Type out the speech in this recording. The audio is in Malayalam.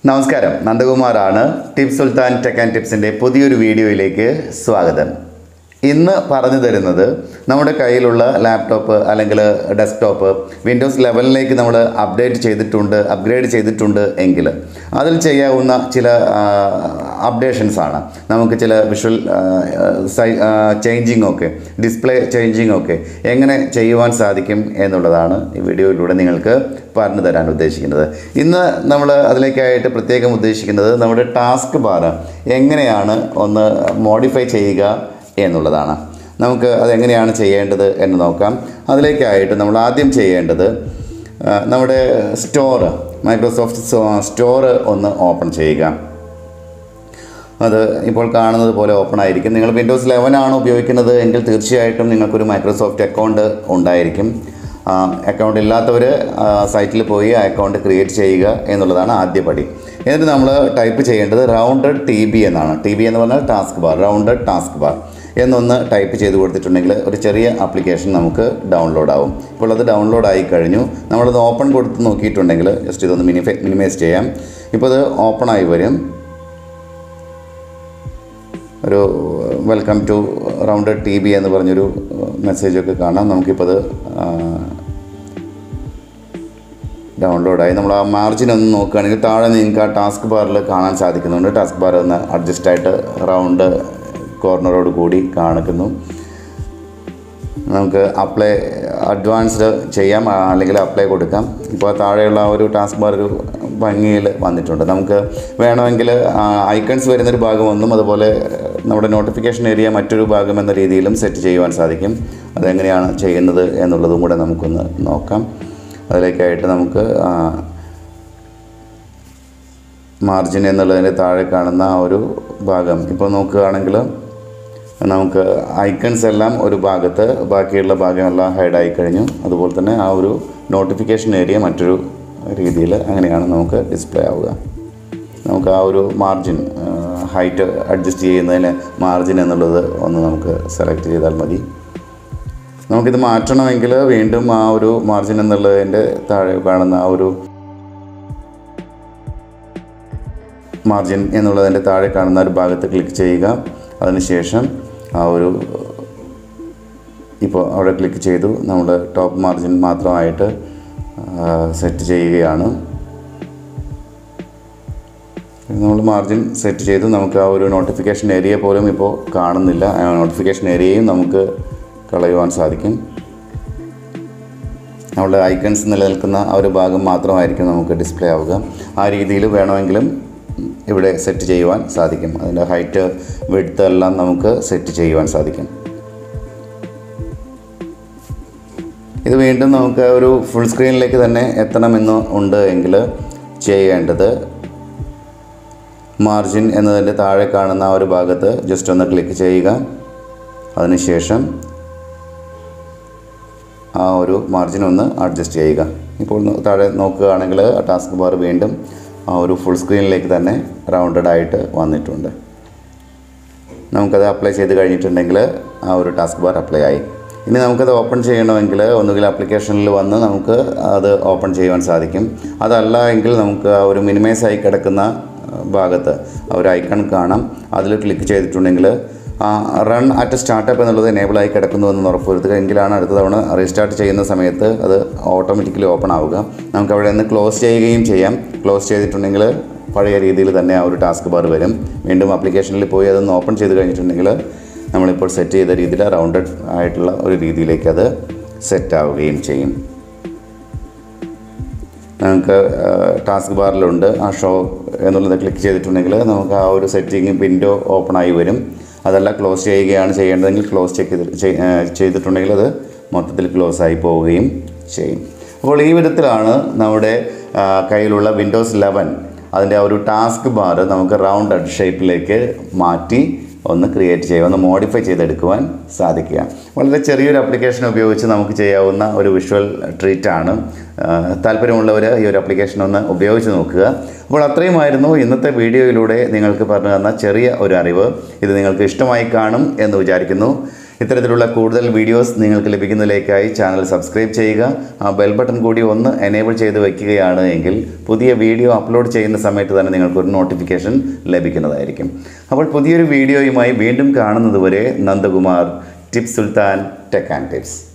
നമസ്കാരം നന്ദകുമാറാണ് ടിപ്സ് സുൽത്താൻ ടെക് ആൻഡ് ടിപ്സിൻ്റെ പുതിയൊരു വീഡിയോയിലേക്ക് സ്വാഗതം ഇന്ന് പറഞ്ഞു തരുന്നത് നമ്മുടെ കയ്യിലുള്ള ലാപ്ടോപ്പ് അല്ലെങ്കിൽ ഡെസ്ക്ടോപ്പ് വിൻഡോസ് ലെവലിലേക്ക് നമ്മൾ അപ്ഡേറ്റ് ചെയ്തിട്ടുണ്ട് അപ്ഗ്രേഡ് ചെയ്തിട്ടുണ്ട് എങ്കിൽ അതിൽ ചെയ്യാവുന്ന ചില അപ്ഡേഷൻസ് ആണ് നമുക്ക് ചില വിഷ്വൽ ചേഞ്ചിങ് ഒക്കെ ഡിസ്പ്ലേ ചേഞ്ചിങ് ഒക്കെ എങ്ങനെ ചെയ്യുവാൻ സാധിക്കും എന്നുള്ളതാണ് ഈ വീഡിയോയിലൂടെ നിങ്ങൾക്ക് പറഞ്ഞു തരാൻ ഉദ്ദേശിക്കുന്നത് ഇന്ന് നമ്മൾ അതിലേക്കായിട്ട് പ്രത്യേകം ഉദ്ദേശിക്കുന്നത് നമ്മുടെ ടാസ്ക് ബാർ എങ്ങനെയാണ് ഒന്ന് മോഡിഫൈ ചെയ്യുക എന്നുള്ളതാണ് നമുക്ക് അതെങ്ങനെയാണ് ചെയ്യേണ്ടത് എന്ന് നോക്കാം അതിലേക്കായിട്ട് നമ്മൾ ആദ്യം ചെയ്യേണ്ടത് ആ, നമ്മുടെ സ്റ്റോർ മൈക്രോസോഫ്റ്റ് സ്റ്റോർ ഒന്ന് ഓപ്പൺ ചെയ്യുക അത് ഇപ്പോൾ കാണുന്നത് പോലെ ഓപ്പൺ ആയിരിക്കും നിങ്ങൾ വിൻഡോസ് ലെവൻ ആണ് ഉപയോഗിക്കുന്നത് എങ്കിൽ തീർച്ചയായിട്ടും നിങ്ങൾക്കൊരു മൈക്രോസോഫ്റ്റ് അക്കൗണ്ട് ഉണ്ടായിരിക്കും അക്കൗണ്ട് ഇല്ലാത്തവർ സൈറ്റിൽ പോയി ആ അക്കൗണ്ട് ക്രിയേറ്റ് ചെയ്യുക എന്നുള്ളതാണ് ആദ്യ പടി എന്നിട്ട് നമ്മൾ ടൈപ്പ് ചെയ്യേണ്ടത് റൗണ്ടഡ് ടി ബി എന്നാണ് ടി ബി എന്ന് പറഞ്ഞാൽ task bar rounded task bar എന്നൊന്ന് ടൈപ്പ് ചെയ്ത് കൊടുത്തിട്ടുണ്ടെങ്കിൽ ഒരു ചെറിയ ആപ്ലിക്കേഷൻ നമുക്ക് ഡൗൺലോഡ് ആവും ഇപ്പോൾ അത് ഡൗൺലോഡ് ആയി കഴിഞ്ഞു നമ്മളത് ഓപ്പൺ കൊടുത്ത് നോക്കിയിട്ടുണ്ടെങ്കിൽ ജസ്റ്റ് ഇതൊന്ന് മിനിഫൈ മിനിമൈസ് ചെയ്യാം ഇപ്പോൾ അത് ഓപ്പൺ ആയി വരും ഒരു welcome to rounded T B എന്ന് പറഞ്ഞൊരു മെസ്സേജൊക്കെ കാണാം നമുക്കിപ്പോൾ അത് ഡൗൺലോഡായി നമ്മൾ ആ മാർജിൻ ഒന്ന് നോക്കുകയാണെങ്കിൽ താഴെ നിങ്ങൾക്ക് ആ ടാസ്ക് ബാറിൽ കാണാൻ സാധിക്കുന്നുണ്ട് ടാസ്ക് ബാർ ഒന്ന് അഡ്ജസ്റ്റ് ആയിട്ട് റൗണ്ട് കോർണറോട് കൂടി കാണിക്കുന്നു നമുക്ക് അപ്ലൈ അഡ്വാൻസ്ഡ് ചെയ്യാം ആ, അല്ലെങ്കിൽ അപ്ലൈ കൊടുക്കാം ഇപ്പോൾ താഴെയുള്ള ആ ഒരു ടാസ്ക് ബാർ ഒരു ഭംഗിയിൽ വന്നിട്ടുണ്ട് നമുക്ക് വേണമെങ്കിൽ ഐക്കൺസ് വരുന്നൊരു ഭാഗം ഒന്നും അതുപോലെ നമ്മുടെ നോട്ടിഫിക്കേഷൻ ഏരിയ മറ്റൊരു ഭാഗം എന്ന രീതിയിലും സെറ്റ് ചെയ്യുവാൻ സാധിക്കും അതെങ്ങനെയാണ് ചെയ്യുന്നത് എന്നുള്ളതും കൂടെ നമുക്കൊന്ന് നോക്കാം അതിലേക്കായിട്ട് നമുക്ക് മാർജിൻ എന്നുള്ളതിൻ്റെ താഴെ കാണുന്ന ആ ഒരു ഭാഗം ഇപ്പോൾ നോക്കുകയാണെങ്കിൽ നമുക്ക് ഐക്കൺസ് എല്ലാം ഒരു ഭാഗത്ത് ബാക്കിയുള്ള ഭാഗമെല്ലാം ഹൈഡായി കഴിഞ്ഞു അതുപോലെ തന്നെ ആ ഒരു നോട്ടിഫിക്കേഷൻ ഏരിയ മറ്റൊരു രീതിയിൽ അങ്ങനെയാണ് നമുക്ക് ഡിസ്പ്ലേ ആവുക നമുക്ക് ആ ഒരു മാർജിൻ ഹൈറ്റ് അഡ്ജസ്റ്റ് ചെയ്യുന്നതിന് മാർജിൻ എന്നുള്ളത് ഒന്ന് നമുക്ക് സെലക്ട് ചെയ്താൽ മതി നമുക്കിത് മാറ്റണമെങ്കിൽ വീണ്ടും ആ ഒരു മാർജിൻ എന്നുള്ളതിൻ്റെ താഴെ കാണുന്ന ആ ഒരു മാർജിൻ എന്നുള്ളതിൻ്റെ താഴെ കാണുന്ന ഒരു ഭാഗത്ത് ക്ലിക്ക് ചെയ്യുക അതിനുശേഷം ആ ഒരു ഇപ്പോൾ അവിടെ ക്ലിക്ക് ചെയ്തു നമ്മൾ ടോപ്പ് മാർജിൻ മാത്രമായിട്ട് സെറ്റ് ചെയ്യുകയാണ് നമ്മൾ മാർജിൻ സെറ്റ് ചെയ്തു നമുക്ക് ആ ഒരു നോട്ടിഫിക്കേഷൻ ഏരിയ പോലും ഇപ്പോൾ കാണുന്നില്ല ആ നോട്ടിഫിക്കേഷൻ ഏരിയയും നമുക്ക് കളയുവാൻ സാധിക്കും നമ്മുടെ ഐക്കൺസ് നിലനിൽക്കുന്ന ആ ഒരു ഭാഗം മാത്രമായിരിക്കും നമുക്ക് ഡിസ്പ്ലേ ആവുക ആ രീതിയിൽ വേണമെങ്കിലും ഇവിടെ സെറ്റ് ചെയ്യുവാൻ സാധിക്കും അതിൻ്റെ ഹൈറ്റ് വിഡ്ത്ത് എല്ലാം നമുക്ക് സെറ്റ് ചെയ്യുവാൻ സാധിക്കും ഇത് വീണ്ടും നമുക്ക് ഒരു ഫുൾ സ്ക്രീനിലേക്ക് തന്നെ എത്തണമെന്ന് ഉണ്ട് എങ്കിൽ ചെയ്യേണ്ടത് മാർജിൻ എന്നതിൻ്റെ താഴെ കാണുന്ന ആ ഒരു ഭാഗത്ത് ജസ്റ്റ് ഒന്ന് ക്ലിക്ക് ചെയ്യുക അതിനുശേഷം ആ ഒരു മാർജിൻ ഒന്ന് അഡ്ജസ്റ്റ് ചെയ്യുക ഇപ്പോൾ നോ- താഴെ നോക്കുകയാണെങ്കിൽ ആ ടാസ്ക് ബാർ വീണ്ടും ആ ഒരു ഫുൾ സ്ക്രീനിലേക്ക് തന്നെ റൗണ്ടഡ് ആയിട്ട് വന്നിട്ടുണ്ട് നമുക്കത് അപ്ലൈ ചെയ്ത് കഴിഞ്ഞിട്ടുണ്ടെങ്കിൽ ആ ഒരു ടാസ്ക് ബാർ അപ്ലൈ ആയി ഇനി നമുക്കത് ഓപ്പൺ ചെയ്യണമെങ്കിൽ ഒന്നുകിൽ ആപ്ലിക്കേഷനിൽ വന്ന് നമുക്ക് അത് ഓപ്പൺ ചെയ്യുവാൻ സാധിക്കും അതല്ല എങ്കിൽ നമുക്ക് ആ ഒരു മിനിമൈസ് ആയി കിടക്കുന്ന ആ, ഭാഗത്ത് ആ ഒരു ഐക്കൺ കാണാം അതിൽ ക്ലിക്ക് ചെയ്തിട്ടുണ്ടെങ്കിൽ ആ റൺ അറ്റ് സ്റ്റാർട്ടപ്പ് എന്നുള്ളത് എനേബിൾ ആയി കിടക്കുന്നു എന്ന് ഉറപ്പുവരുത്തുക എങ്കിലാണ് അടുത്ത തവണ റീസ്റ്റാർട്ട് ചെയ്യുന്ന സമയത്ത് അത് ഓട്ടോമാറ്റിക്കലി ഓപ്പൺ ആവുക നമുക്ക് അവിടെ നിന്ന് ക്ലോസ് ചെയ്യുകയും ചെയ്യാം ക്ലോസ് ചെയ്തിട്ടുണ്ടെങ്കിൽ പഴയ രീതിയിൽ തന്നെ ആ ഒരു ടാസ്ക് ബാർ വരും വീണ്ടും ആപ്ലിക്കേഷനിൽ പോയി അതൊന്ന് ഓപ്പൺ ചെയ്ത് കഴിഞ്ഞിട്ടുണ്ടെങ്കിൽ നമ്മളിപ്പോൾ സെറ്റ് ചെയ്ത രീതിയിൽ റൗണ്ടഡ് ആയിട്ടുള്ള ഒരു രീതിയിലേക്ക് അത് സെറ്റ് ആവുകയും ചെയ്യും നമുക്ക് ടാസ്ക് ബാറിലുണ്ട് ആ ഷോ എന്നുള്ളത് ക്ലിക്ക് ചെയ്തിട്ടുണ്ടെങ്കിൽ നമുക്ക് ആ ഒരു സെറ്റിംഗ് വിൻഡോ ഓപ്പൺ ആയി വരും അതല്ല ക്ലോസ് ചെയ്യുകയാണ് ചെയ്യേണ്ടതെങ്കിൽ ക്ലോസ് ചെക്ക് ചെയ്ത് ചെയ്- ആ, ചെയ്തിട്ടുണ്ടെങ്കിൽ അത് മൊത്തത്തിൽ ക്ലോസ് ആയി പോവുകയും ചെയ്യും അപ്പോൾ ഈ വിധത്തിലാണ് നമ്മുടെ ആ, കയ്യിലുള്ള വിൻഡോസ് ലെവൻ അതിൻ്റെ ആ ഒരു ടാസ്ക് ബാർ നമുക്ക് റൗണ്ട് ഷേപ്പിലേക്ക് മാറ്റി ഒന്ന് ക്രിയേറ്റ് ചെയ്യുക ഒന്ന് മോഡിഫൈ ചെയ്തെടുക്കുവാൻ സാധിക്കുക വളരെ ചെറിയൊരു ആപ്ലിക്കേഷൻ ഉപയോഗിച്ച് നമുക്ക് ചെയ്യാവുന്ന ഒരു വിഷ്വൽ ട്രീറ്റാണ് താല്പര്യമുള്ളവർ ഈ ഒരു ആപ്ലിക്കേഷൻ ഒന്ന് ഉപയോഗിച്ച് നോക്കുക അപ്പോൾ അത്രയുമായിരുന്നു ഇന്നത്തെ വീഡിയോയിലൂടെ നിങ്ങൾക്ക് പറഞ്ഞു തന്ന ചെറിയ ഒരു അറിവ് ഇത് നിങ്ങൾക്ക് ഇഷ്ടമായി കാണും എന്ന് വിചാരിക്കുന്നു ഇത്തരത്തിലുള്ള കൂടുതൽ വീഡിയോസ് നിങ്ങൾക്ക് ലഭിക്കുന്നതിലേക്കായി ചാനൽ സബ്സ്ക്രൈബ് ചെയ്യുക ആ ബെൽ ബട്ടൺ കൂടി ഒന്ന് എനേബിൾ ചെയ്ത് വയ്ക്കുകയാണ് എങ്കിൽ പുതിയ വീഡിയോ അപ്ലോഡ് ചെയ്യുന്ന സമയത്ത് തന്നെ നിങ്ങൾക്കൊരു നോട്ടിഫിക്കേഷൻ ലഭിക്കുന്നതായിരിക്കും അപ്പോൾ പുതിയൊരു വീഡിയോയുമായി വീണ്ടും കാണുന്നതുവരെ Nandakumar tips Sultan tech and tips